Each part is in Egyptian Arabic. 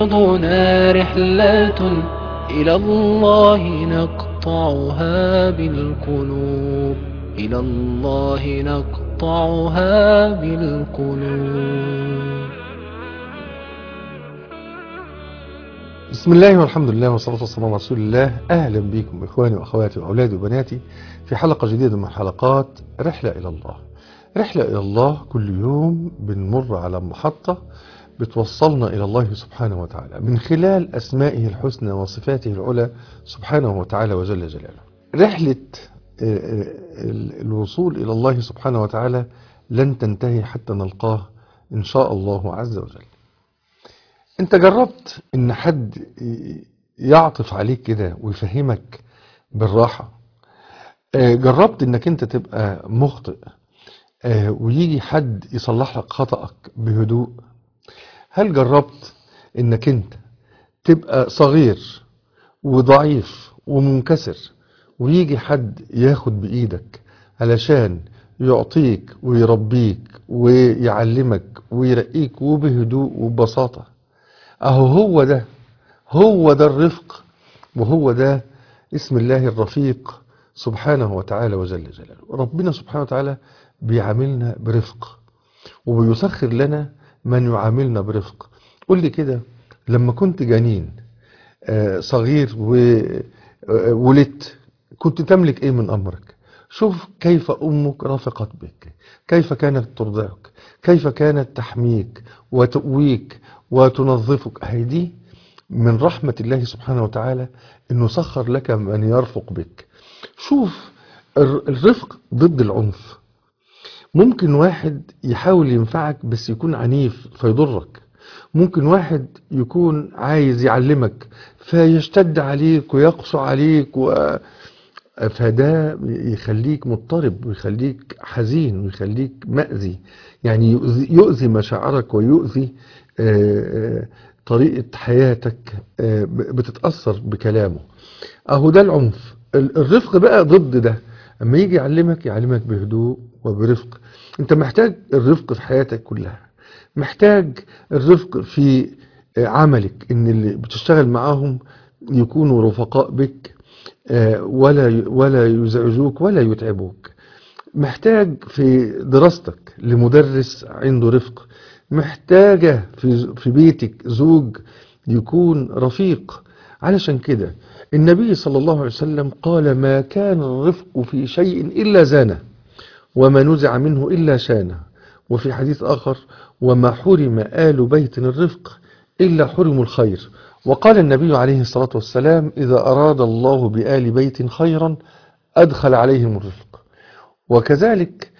أرضنا رحلة إلى الله نقطعها بالقلوب إلى الله نقطعها بالقلوب بسم الله والحمد لله والصلاة والسلام على رسول الله أهلا بكم إخواني وأخواتي وأولادي وبناتي في حلقة جديدة من حلقات رحلة إلى الله رحلة إلى الله كل يوم بنمر على محطة بتوصلنا إلى الله سبحانه وتعالى من خلال أسمائه الحسنى وصفاته العلى سبحانه وتعالى وجل جلاله رحلة الوصول إلى الله سبحانه وتعالى لن تنتهي حتى نلقاه إن شاء الله عز وجل انت جربت ان حد يعطف عليك كده ويفهمك بالراحة جربت انك انت تبقى مخطئ ويجي حد يصلح لك خطأك بهدوء هل جربت انك انت تبقى صغير وضعيف ومنكسر ويجي حد ياخد بإيدك علشان يعطيك ويربيك ويعلمك ويرقيك وبهدوء وببساطة اهو هو ده هو ده الرفق وهو ده اسم الله الرفيق سبحانه وتعالى وجل جلاله ربنا سبحانه وتعالى بيعاملنا برفق وبيسخر لنا من يعاملنا برفق قل لي كده لما كنت جنين صغير وولدت كنت تملك ايه من امرك شوف كيف امك رفقت بك كيف كانت ترضعك كيف كانت تحميك وتؤويك وتنظفك هي دي من رحمة الله سبحانه وتعالى انه سخر لك من يرفق بك شوف الرفق ضد العنف ممكن واحد يحاول ينفعك بس يكون عنيف فيضرك ممكن واحد يكون عايز يعلمك فيشتد عليك ويقسو عليك و... فده يخليك مضطرب ويخليك حزين ويخليك مأذي يعني يؤذي, يؤذي مشاعرك ويؤذي طريقة حياتك بتتأثر بكلامه اهو ده العنف الرفق بقى ضد ده اما يجي يعلمك يعلمك بهدوء وبرفق انت محتاج الرفق في حياتك كلها محتاج الرفق في عملك ان اللي بتشتغل معاهم يكونوا رفقاء بك ولا ولا يزعجوك ولا يتعبوك محتاج في دراستك لمدرس عنده رفق محتاجة في في بيتك زوج يكون رفيق علشان كده النبي صلى الله عليه وسلم قال ما كان الرفق في شيء إلا زانه وما نزع منه إلا شانه وفي حديث آخر وما حرم آل بيت الرفق إلا حرموا الخير وقال النبي عليه الصلاة والسلام إذا أراد الله بآل بيت خيرا أدخل عليهم الرفق وكذلك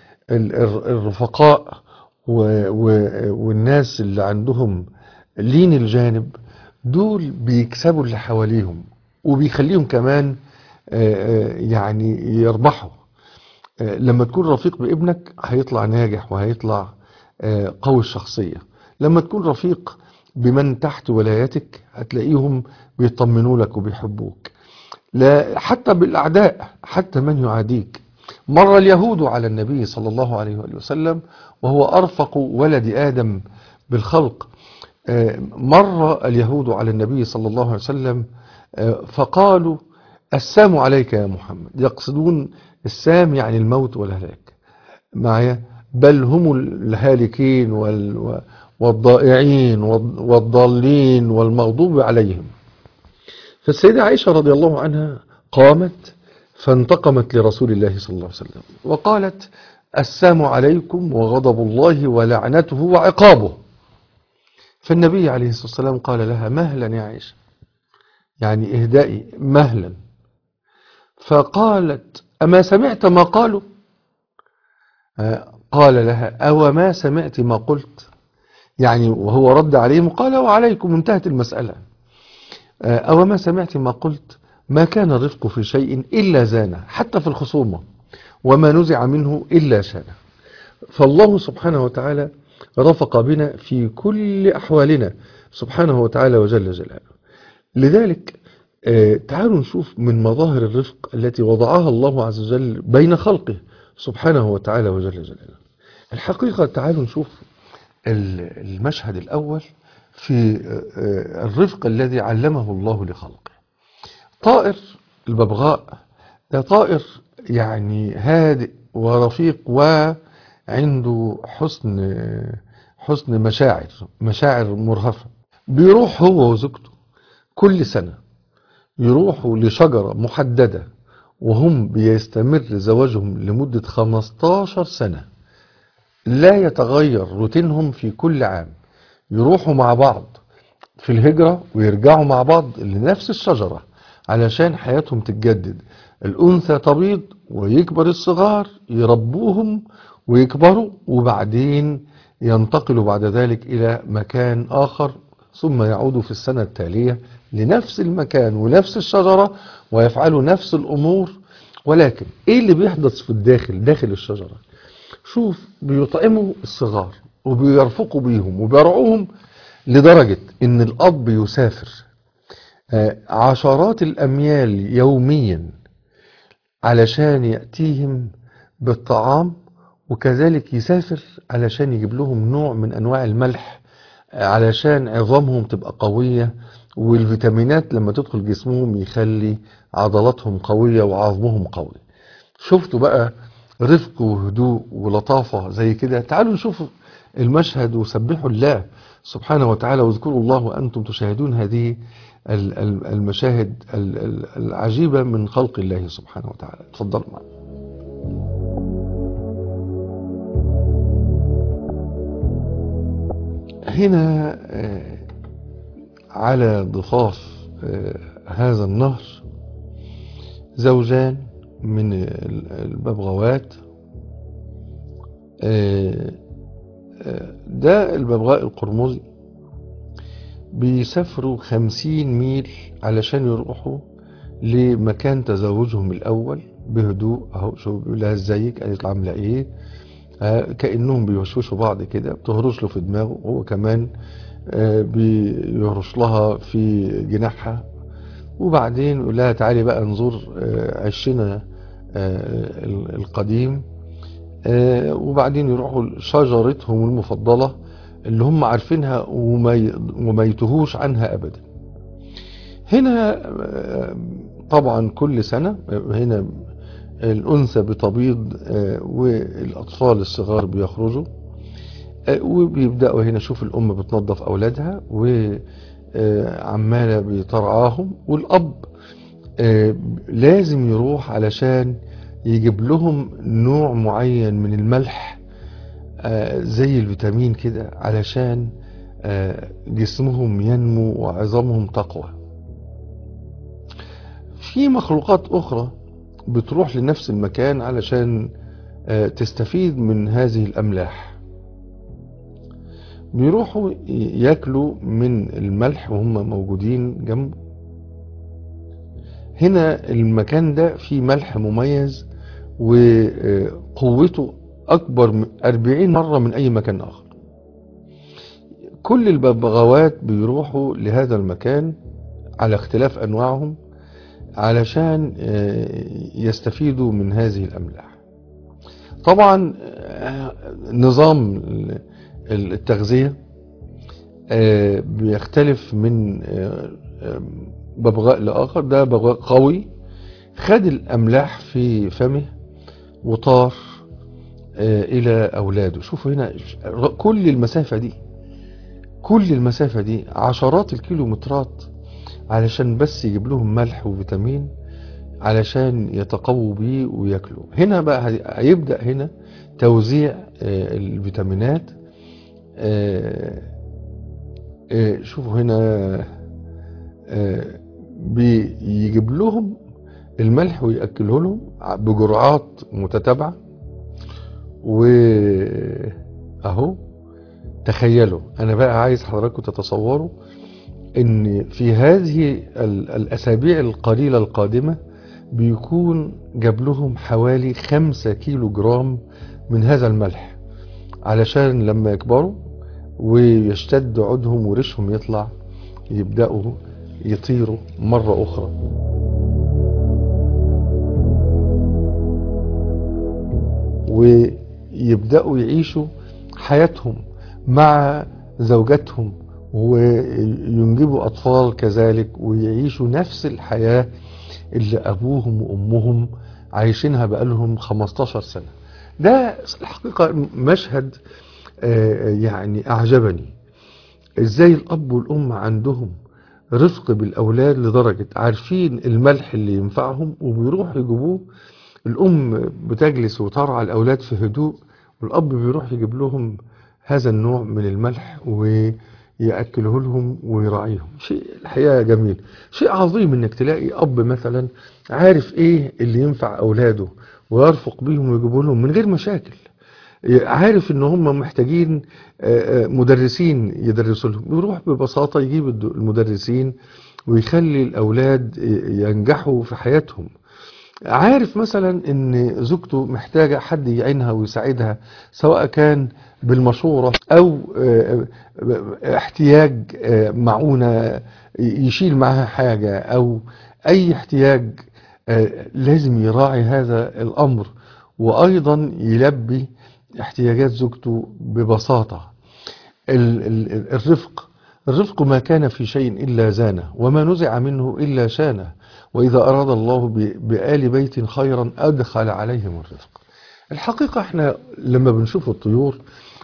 الرفقاء والناس اللي عندهم لين الجانب دول بيكسبوا اللي حواليهم وبيخليهم كمان يعني يربحوا لما تكون رفيق بابنك هيطلع ناجح وهيطلع قوي الشخصية لما تكون رفيق بمن تحت ولايتك هتلاقيهم بيطمنوا لك وبيحبوك لا حتى بالأعداء حتى من يعاديك مر اليهود على النبي صلى الله عليه وسلم وهو أرفق ولد آدم بالخلق مر اليهود على النبي صلى الله عليه وسلم فقالوا السام عليك يا محمد يقصدون السام يعني الموت والهلاك معايا بل هم الهالكين والضائعين والضالين والمغضوب عليهم فالسيدة عائشة رضي الله عنها قامت فانتقمت لرسول الله صلى الله عليه وسلم وقالت السام عليكم وغضب الله ولعنته وعقابه فالنبي عليه الصلاة والسلام قال لها مهلا يا عائشة يعني اهدائي مهلا فقالت أما سمعت ما قالوا قال لها أو ما سمعت ما قلت يعني وهو رد عليهم قال وعليكم انتهت المسألة أو ما سمعت ما قلت ما كان الرفق في شيء إلا زانه حتى في الخصومة وما نزع منه إلا شانه فالله سبحانه وتعالى رفق بنا في كل أحوالنا سبحانه وتعالى وجل جلاله لذلك تعالوا نشوف من مظاهر الرفق التي وضعها الله عز وجل بين خلقه سبحانه وتعالى وجل جلاله الحقيقة تعالوا نشوف المشهد الأول في الرفق الذي علمه الله لخلقه طائر الببغاء ده طائر يعني هادئ ورفيق وعنده حسن حسن مشاعر مشاعر مرهفة بيروح هو وزوجته كل سنة يروحوا لشجرة محددة وهم بيستمر زواجهم لمدة 15 سنة لا يتغير روتينهم في كل عام يروحوا مع بعض في الهجرة ويرجعوا مع بعض لنفس الشجرة علشان حياتهم تتجدد الأنثى تبيض ويكبر الصغار يربوهم ويكبروا وبعدين ينتقلوا بعد ذلك إلى مكان آخر ثم يعودوا في السنة التالية لنفس المكان ونفس الشجرة ويفعلوا نفس الأمور ولكن إيه اللي بيحدث في الداخل داخل الشجرة شوف بيطعموا الصغار وبيرفقوا بيهم وبيرعوهم لدرجة ان الاب يسافر عشرات الاميال يوميا علشان يأتيهم بالطعام وكذلك يسافر علشان يجيب لهم نوع من انواع الملح علشان عظامهم تبقى قوية والفيتامينات لما تدخل جسمهم يخلي عضلاتهم قوية وعظمهم قوي شفتوا بقى رفق وهدوء ولطافة زي كده تعالوا نشوف المشهد وسبحوا الله سبحانه وتعالى واذكروا الله وأنتم تشاهدون هذه المشاهد العجيبة من خلق الله سبحانه وتعالى تفضل معنا هنا على ضفاف هذا النهر زوجان من الببغاوات ده الببغاء القرمزي بيسافروا خمسين ميل علشان يروحوا لمكان تزوجهم الأول بهدوء اهو شو بيقول لها ازيك قالت له عامله ايه آه كانهم بيوشوشوا بعض كده بتهرش له في دماغه هو كمان آه بيهرش لها في جناحها وبعدين يقول لها تعالي بقى نزور آه عشنا آه القديم آه وبعدين يروحوا شجرتهم المفضلة اللي هم عارفينها وما وما يتهوش عنها أبدا هنا آه طبعا كل سنة هنا الأنثى بتبيض آه والأطفال الصغار بيخرجوا وبيبدأوا هنا شوف الأم بتنظف أولادها وعمالة بترعاهم والأب لازم يروح علشان يجيب لهم نوع معين من الملح زي الفيتامين كده علشان جسمهم ينمو وعظامهم تقوى في مخلوقات أخرى بتروح لنفس المكان علشان تستفيد من هذه الأملاح بيروحوا ياكلوا من الملح وهم موجودين جنبه هنا المكان ده فيه ملح مميز وقوته أكبر من 40 مرة من أي مكان آخر كل الببغاوات بيروحوا لهذا المكان على اختلاف أنواعهم علشان يستفيدوا من هذه الأملاح طبعا نظام التغذية بيختلف من ببغاء لآخر ده ببغاء قوي خد الأملاح في فمه وطار إلى أولاده شوفوا هنا كل المسافة دي كل المسافة دي عشرات الكيلومترات علشان بس يجيب لهم ملح وفيتامين علشان يتقووا بيه وياكلوا هنا بقى هيبدأ هنا توزيع الفيتامينات شوفوا هنا بيجيب لهم الملح ويأكله لهم بجرعات متتابعة واهو تخيلوا انا بقى عايز حضراتكم تتصوروا ان في هذه الاسابيع القليلة القادمة بيكون جاب لهم حوالي خمسة كيلو جرام من هذا الملح علشان لما يكبروا ويشتد عودهم وريشهم يطلع يبدأوا يطيروا مرة أخرى ويبدأوا يعيشوا حياتهم مع زوجاتهم وينجبوا أطفال كذلك ويعيشوا نفس الحياة اللي أبوهم وأمهم عايشينها بقالهم 15 سنة ده الحقيقة مشهد آه، يعني أعجبني إزاي الأب والأم عندهم رفق بالأولاد لدرجة عارفين الملح اللي ينفعهم وبيروحوا يجيبوه الأم بتجلس وترعى الأولاد في هدوء والأب بيروح يجيب لهم هذا النوع من الملح ويأكله لهم ويراعيهم شيء الحقيقة جميل شيء عظيم انك تلاقي أب مثلا عارف ايه اللي ينفع أولاده ويرفق بيهم ويجيبوا لهم من غير مشاكل عارف ان هم محتاجين آه، آه، مدرسين يدرسوا لهم يروح ببساطة يجيب الد- المدرسين ويخلي الأولاد ينجحوا في حياتهم عارف مثلا ان زوجته محتاجة حد يعينها ويساعدها سواء كان بالمشورة او آه، آه، احتياج آه، معونة يشيل معها حاجة او اي احتياج آه، لازم يراعي هذا الامر وايضا يلبي احتياجات زوجته ببساطة ال- ال- ال- الرفق الرفق ما كان في شيء إلا زانه وما نزع منه إلا شانه وإذا أراد الله ب- بآل بيت خيرا أدخل عليهم الرفق الحقيقة احنا لما بنشوف الطيور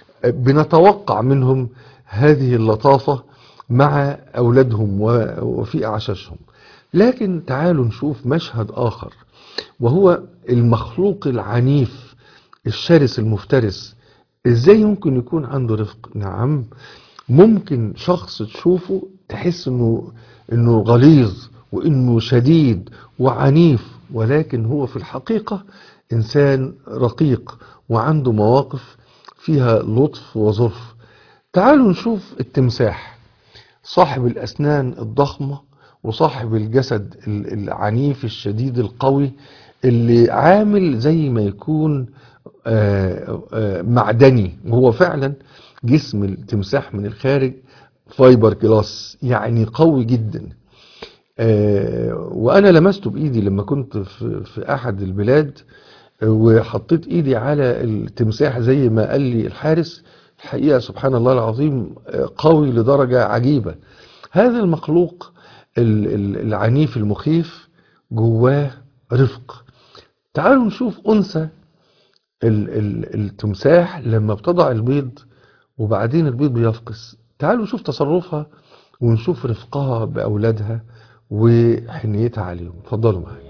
بنتوقع منهم هذه اللطافة مع أولادهم و- وفي أعشاشهم لكن تعالوا نشوف مشهد آخر وهو المخلوق العنيف الشرس المفترس ازاي ممكن يكون عنده رفق نعم ممكن شخص تشوفه تحس انه انه غليظ وانه شديد وعنيف ولكن هو في الحقيقة انسان رقيق وعنده مواقف فيها لطف وظرف تعالوا نشوف التمساح صاحب الأسنان الضخمة وصاحب الجسد ال- العنيف الشديد القوي اللي عامل زي ما يكون آه، آه، معدني وهو فعلا جسم التمساح من الخارج فايبر جلاس يعني قوي جدا آه، وانا لمسته بايدي لما كنت في, في احد البلاد آه، وحطيت ايدي على التمساح زي ما قال لي الحارس الحقيقة سبحان الله العظيم آه، قوي لدرجة عجيبة هذا المخلوق ال- ال- العنيف المخيف جواه رفق تعالوا نشوف أنثى ال- ال- التمساح لما بتضع البيض وبعدين البيض بيفقس تعالوا نشوف تصرفها ونشوف رفقها بأولادها وحنيتها عليهم اتفضلوا معايا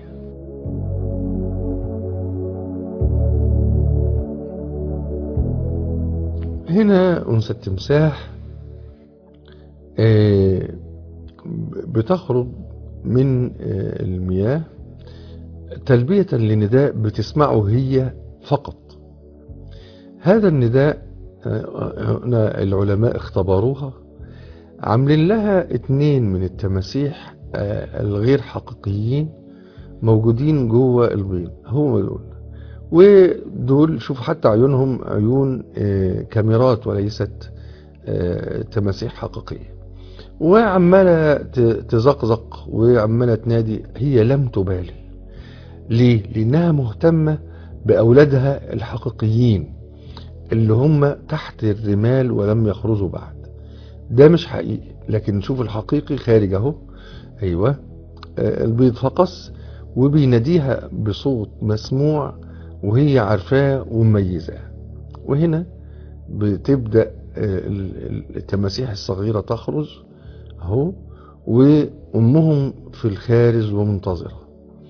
هنا أنثى التمساح آه، بتخرج من آه، المياه تلبية لنداء بتسمعه هي فقط هذا النداء آه، هنا العلماء اختبروها عاملين لها اتنين من التماسيح آه، الغير حقيقيين موجودين جوه البيض هم دول ودول شوف حتى عيونهم عيون آه، كاميرات وليست آه، تماسيح حقيقية وعمالة ت- تزقزق وعمالة تنادي هي لم تبالي ليه؟ لأنها مهتمة بأولادها الحقيقيين اللي هم تحت الرمال ولم يخرجوا بعد ده مش حقيقي لكن نشوف الحقيقي خارج اهو ايوه آه، البيض فقس وبيناديها بصوت مسموع وهي عارفاه ومميزاه وهنا بتبدأ آه، ال- ال- التماسيح الصغيرة تخرج اهو وأمهم في الخارج ومنتظرة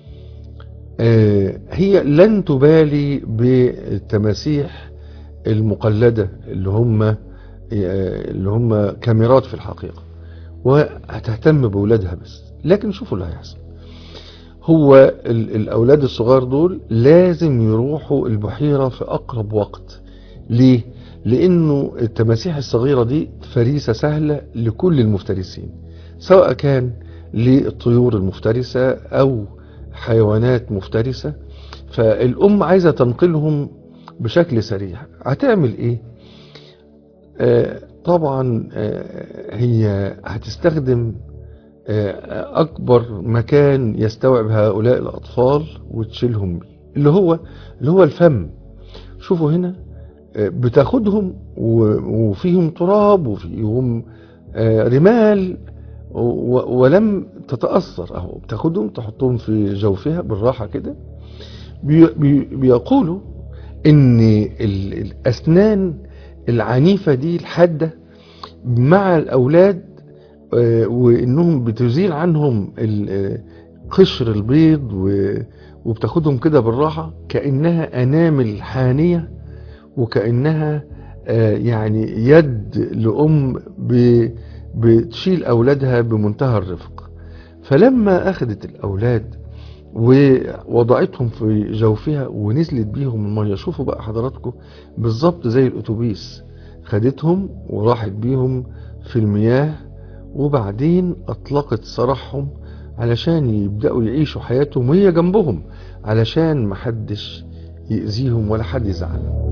آه، هي لن تبالي بالتماسيح المقلدة اللي هم آه، اللي هم كاميرات في الحقيقة وهتهتم بأولادها بس لكن شوفوا اللي هيحصل هو ال- الأولاد الصغار دول لازم يروحوا البحيرة في أقرب وقت ليه؟ لأنه التماسيح الصغيرة دي فريسة سهلة لكل المفترسين سواء كان للطيور المفترسة أو حيوانات مفترسة فالأم عايزة تنقلهم بشكل سريع هتعمل إيه؟ آه، طبعا آه، هي هتستخدم آه، أكبر مكان يستوعب هؤلاء الأطفال وتشيلهم بيه اللي هو اللي هو الفم شوفوا هنا آه، بتاخدهم و- وفيهم تراب وفيهم آه، رمال و- ولم تتأثر اهو بتاخدهم تحطهم في جوفها بالراحة كده بي بي بيقولوا ان ال- الاسنان العنيفة دي الحادة مع الاولاد آه، وانهم بتزيل عنهم ال- آه، قشر البيض و- وبتاخدهم كده بالراحة كأنها انامل حانية وكأنها آه، يعني يد لأم ب- بتشيل أولادها بمنتهى الرفق فلما أخذت الأولاد ووضعتهم في جوفها ونزلت بيهم المية شوفوا بقى حضراتكم بالظبط زي الأتوبيس خدتهم وراحت بيهم في المياه وبعدين أطلقت سراحهم علشان يبدأوا يعيشوا حياتهم وهي جنبهم علشان محدش يأذيهم ولا حد يزعلهم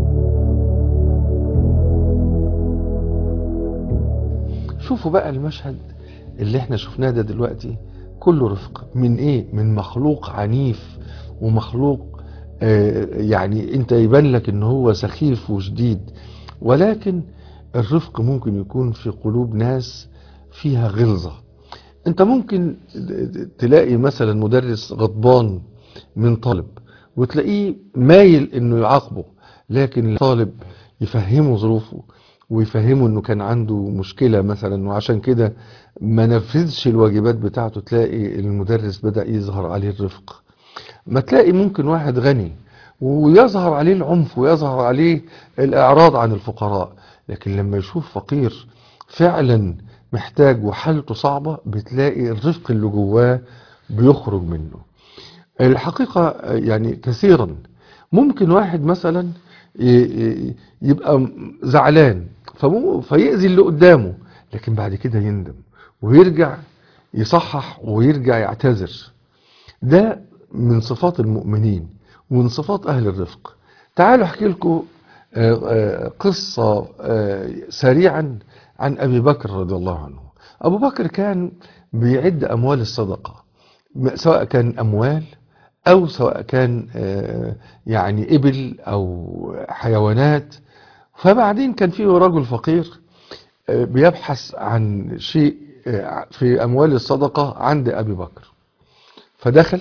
شوفوا بقى المشهد اللي احنا شفناه ده دلوقتي كله رفق من ايه من مخلوق عنيف ومخلوق آه يعني انت يبان لك ان هو سخيف وشديد ولكن الرفق ممكن يكون في قلوب ناس فيها غلظة انت ممكن تلاقي مثلا مدرس غضبان من طالب وتلاقيه مايل انه يعاقبه لكن الطالب يفهمه ظروفه ويفهمه انه كان عنده مشكلة مثلا وعشان كده ما نفذش الواجبات بتاعته تلاقي المدرس بدأ يظهر عليه الرفق ما تلاقي ممكن واحد غني ويظهر عليه العنف ويظهر عليه الإعراض عن الفقراء لكن لما يشوف فقير فعلا محتاج وحالته صعبة بتلاقي الرفق اللي جواه بيخرج منه الحقيقة يعني كثيرا ممكن واحد مثلا يبقى زعلان فيأذي اللي قدامه لكن بعد كده يندم ويرجع يصحح ويرجع يعتذر ده من صفات المؤمنين ومن صفات أهل الرفق تعالوا احكي لكم قصة سريعا عن أبي بكر رضي الله عنه أبو بكر كان بيعد أموال الصدقة سواء كان أموال أو سواء كان يعني إبل أو حيوانات فبعدين كان فيه رجل فقير بيبحث عن شيء في أموال الصدقة عند أبي بكر فدخل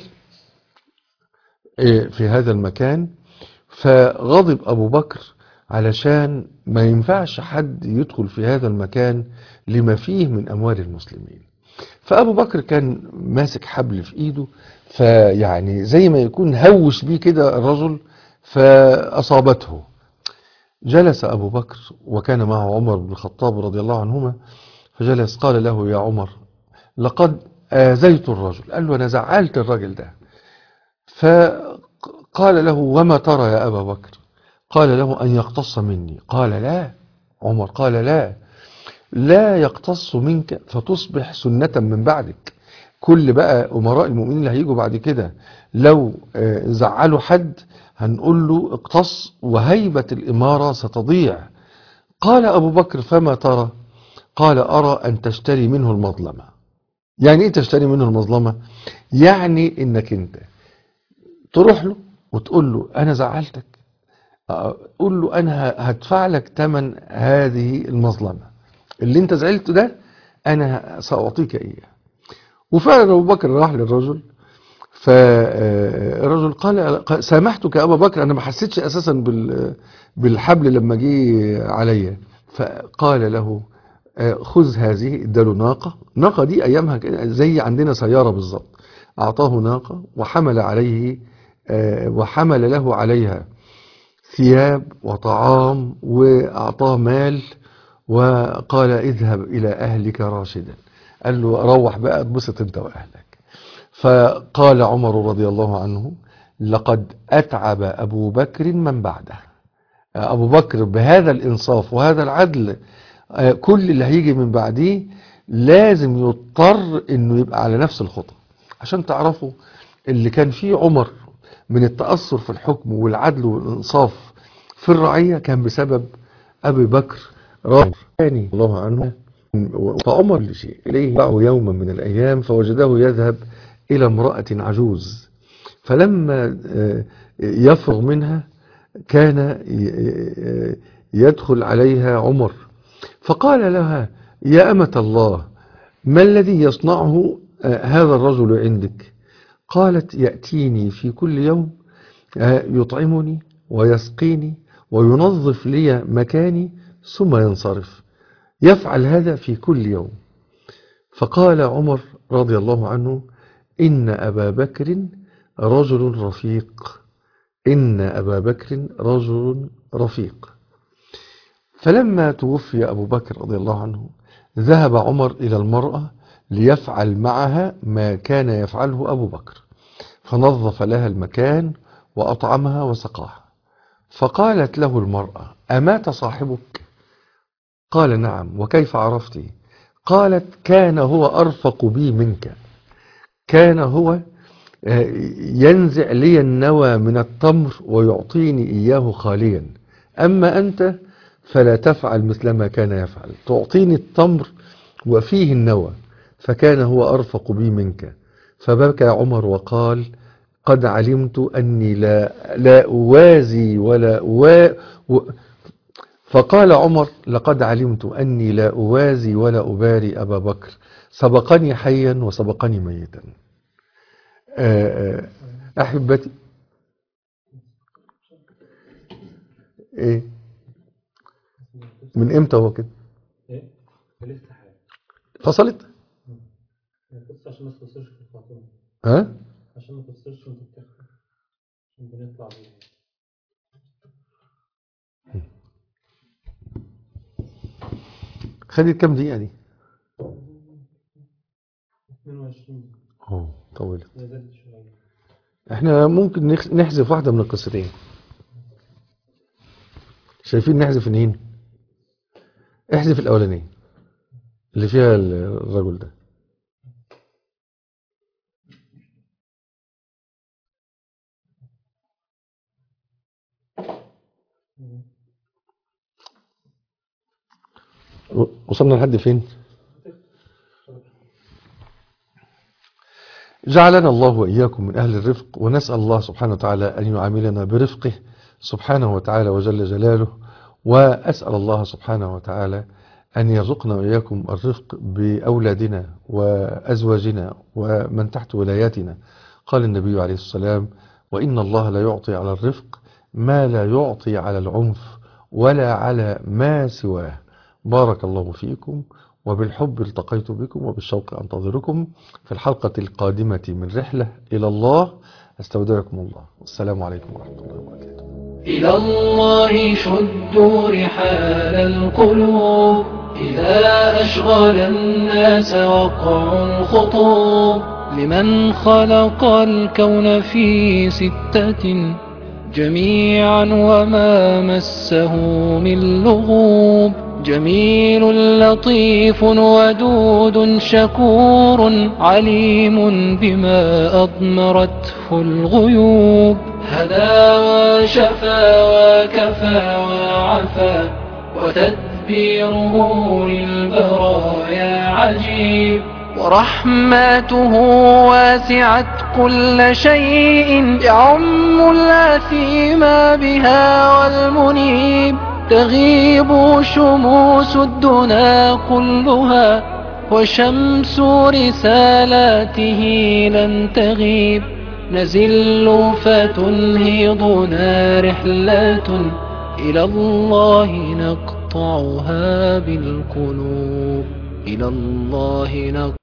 في هذا المكان فغضب أبو بكر علشان ما ينفعش حد يدخل في هذا المكان لما فيه من أموال المسلمين فأبو بكر كان ماسك حبل في إيده فيعني زي ما يكون هوش بيه كده الرجل فأصابته جلس أبو بكر وكان معه عمر بن الخطاب رضي الله عنهما فجلس قال له يا عمر لقد آذيت الرجل قال له أنا زعلت الرجل ده فقال له وما ترى يا أبا بكر قال له أن يقتص مني قال لا عمر قال لا لا يقتص منك فتصبح سنة من بعدك كل بقى أمراء المؤمنين اللي هيجوا بعد كده لو زعلوا حد هنقول له اقتص وهيبة الإمارة ستضيع قال أبو بكر فما ترى قال أرى أن تشتري منه المظلمة يعني إيه تشتري منه المظلمة يعني إنك أنت تروح له وتقول له أنا زعلتك قول له أنا هدفع لك ثمن هذه المظلمة اللي أنت زعلته ده أنا سأعطيك إياه وفعلا أبو بكر راح للرجل فالرجل قال سامحتك يا أبا بكر أنا ما حسيتش أساسا بالحبل لما جه عليا فقال له خذ هذه اداله ناقة ناقة دي أيامها زي عندنا سيارة بالظبط أعطاه ناقة وحمل عليه وحمل له عليها ثياب وطعام وأعطاه مال وقال اذهب إلى أهلك راشدا قال له روح بقى اتبسط انت وأهلك فقال عمر رضي الله عنه لقد أتعب أبو بكر من بعده أبو بكر بهذا الإنصاف وهذا العدل كل اللي هيجي من بعديه لازم يضطر انه يبقى على نفس الخطى عشان تعرفوا اللي كان فيه عمر من التأثر في الحكم والعدل والإنصاف في الرعية كان بسبب أبي بكر رضي الله عنه فعمر لشيء إليه معه يوما من الأيام فوجده يذهب إلى امرأة عجوز فلما يفرغ منها كان يدخل عليها عمر فقال لها يا أمة الله ما الذي يصنعه آه، هذا الرجل عندك قالت يأتيني في كل يوم آه، يطعمني ويسقيني وينظف لي مكاني ثم ينصرف يفعل هذا في كل يوم فقال عمر رضي الله عنه إن أبا بكر رجل رفيق إن أبا بكر رجل رفيق فلما توفي أبو بكر رضي الله عنه ذهب عمر إلى المرأة ليفعل معها ما كان يفعله أبو بكر فنظف لها المكان وأطعمها وسقاها فقالت له المرأة أمات صاحبك قال نعم وكيف عرفتي قالت كان هو أرفق بي منك كان هو آه، ينزع لي النوى من التمر ويعطيني إياه خاليا أما أنت فلا تفعل مثل ما كان يفعل تعطيني التمر وفيه النوى فكان هو أرفق بي منك فبكى عمر وقال قد علمت أني لا, لا أوازي ولا أوا و فقال عمر لقد علمت أني لا أوازي ولا أباري أبا بكر سبقني حيا وسبقني ميتا آه، آه، أحبتي إيه من إمتى هو كده ايه لسه حاجه فصلت بص عشان ما تفصلش في الفاتوره ها عشان ما تفصلش وانت بتحكي عشان بنطلع بيها خدت كام دقيقة دي 22 اه طولت نزلت شويه احنا ممكن نخ- نحذف واحدة من القصتين شايفين نحذف منين احذف الاولانية اللي فيها ال- الرجل ده و- وصلنا لحد فين جعلنا الله وإياكم من أهل الرفق ونسأل الله سبحانه وتعالى أن يعاملنا برفقه سبحانه وتعالى وجل جلاله وأسأل الله سبحانه وتعالى أن يرزقنا وإياكم الرفق بأولادنا وأزواجنا ومن تحت ولاياتنا قال النبي عليه الصلاة والسلام وإن الله لا يعطي على الرفق ما لا يعطي على العنف ولا على ما سواه بارك الله فيكم وبالحب التقيت بكم وبالشوق أنتظركم في الحلقة القادمة من رحلة إلى الله أستودعكم الله والسلام عليكم ورحمة الله وبركاته إلى الله شدوا رحال القلوب إذا أشغل الناس وقع الخطوب لمن خلق الكون في ستة جميعا وما مسه من لغوب جميل لطيف ودود شكور عليم بما أضمرته الغيوب هدى وشفى وكفى وعفى وتدبيره للبرايا عجيب ورحمته واسعت كل شيء يعم الأثيم بها والمنيب تغيب شموس الدنا كلها وشمس رسالاته لن تغيب نزل فتنهضنا رحلة إلى الله نقطعها بالقلوب إلى الله نقطعها